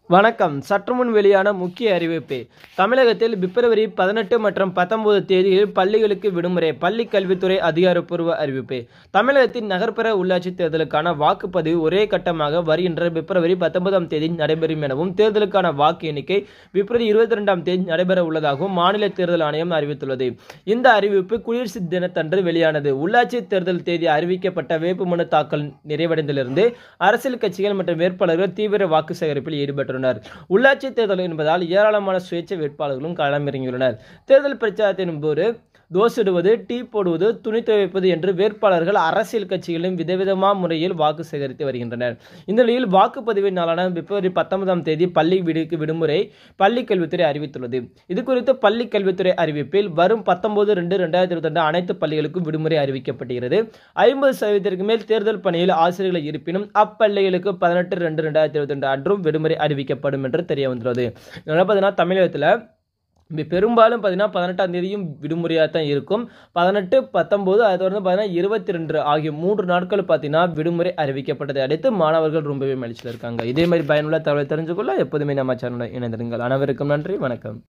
வணக்கம் சற்று முன் வெளியான முக்கிய அறிவிப்பு தமிழகத்தில் பிப்ரவரி பதினெட்டு மற்றும் பத்தொன்பது தேதியில் பள்ளிகளுக்கு விடுமுறை பள்ளி கல்வித்துறை அதிகாரப்பூர்வ அறிவிப்பு தமிழகத்தின் நகர்ப்புற உள்ளாட்சி தேர்தலுக்கான வாக்குப்பதிவு ஒரே கட்டமாக வருகின்ற பிப்ரவரி பத்தொன்பதாம் தேதி நடைபெறும் எனவும் தேர்தலுக்கான வாக்கு எண்ணிக்கை பிப்ரவரி இருபத்தி ரெண்டாம் தேதி நடைபெற உள்ளதாகவும் மாநில தேர்தல் ஆணையம் அறிவித்துள்ளது இந்த அறிவிப்பு குடியரசு தினத்தன்று வெளியானது உள்ளாட்சி தேர்தல் தேதி அறிவிக்கப்பட்ட வேட்புமனு தாக்கல் நிறைவடைந்திலிருந்து அரசியல் கட்சிகள் மற்றும் வேட்பாளர்கள் தீவிர வாக்கு சேகரிப்பில் ஈடுபட்டுள்ளனர் உள்ளாட்சி தேர்தல் என்பதால் ஏராளமான சுயேட்சை வேட்பாளர்களும் களமிறங்கியுள்ளனர் தேர்தல் பிரச்சாரத்தின் போது தோசிடுவது டீ போடுவது துணி துவைப்பது என்று வேட்பாளர்கள் அரசியல் கட்சிகளும் விதவிதமான முறையில் வாக்கு சேகரித்து வருகின்றனர் இந்த நிலையில் வாக்குப்பதிவின் நாளான பிப்ரவரி பத்தொன்பதாம் தேதி பள்ளி விடுக்கு விடுமுறை பள்ளி கல்வித்துறை அறிவித்துள்ளது இது குறித்து பள்ளி கல்வித்துறை அறிவிப்பில் வரும் பத்தொன்பது ரெண்டு ரெண்டாயிரத்தி இருபத்தி ரெண்டு அனைத்து பள்ளிகளுக்கும் விடுமுறை அறிவிக்கப்படுகிறது ஐம்பது சதவீதத்திற்கு மேல் தேர்தல் பணியில் ஆசிரியர்கள் இருப்பினும் அப்பள்ளிகளுக்கு பதினெட்டு ரெண்டு ரெண்டாயிரத்தி இருபத்தி ரெண்டு அன்றும் விடுமுறை அறிவிக்கப்படும் என்று தெரிய வந்துள்ளது இதனால் பார்த்தீங்கன்னா தமிழகத்தில் இப்ப பெரும்பாலும் பார்த்தீங்கன்னா பதினெட்டாம் தேதியும் விடுமுறையாக தான் இருக்கும் பதினெட்டு பத்தொம்போது அதை தொடர்ந்து பார்த்தீங்கன்னா இருபத்தி ரெண்டு ஆகிய மூன்று நாட்கள் பார்த்தீங்கன்னா விடுமுறை அறிவிக்கப்பட்டதை அடுத்து மாணவர்கள் ரொம்பவே மகிழ்ச்சியில் இருக்காங்க இதே மாதிரி பயனுள்ள தகவலை தெரிஞ்சுக்கொள்ள எப்போதுமே நம்ம சேனலில் இணைந்திருங்கள் அனைவருக்கும் நன்றி வணக்கம்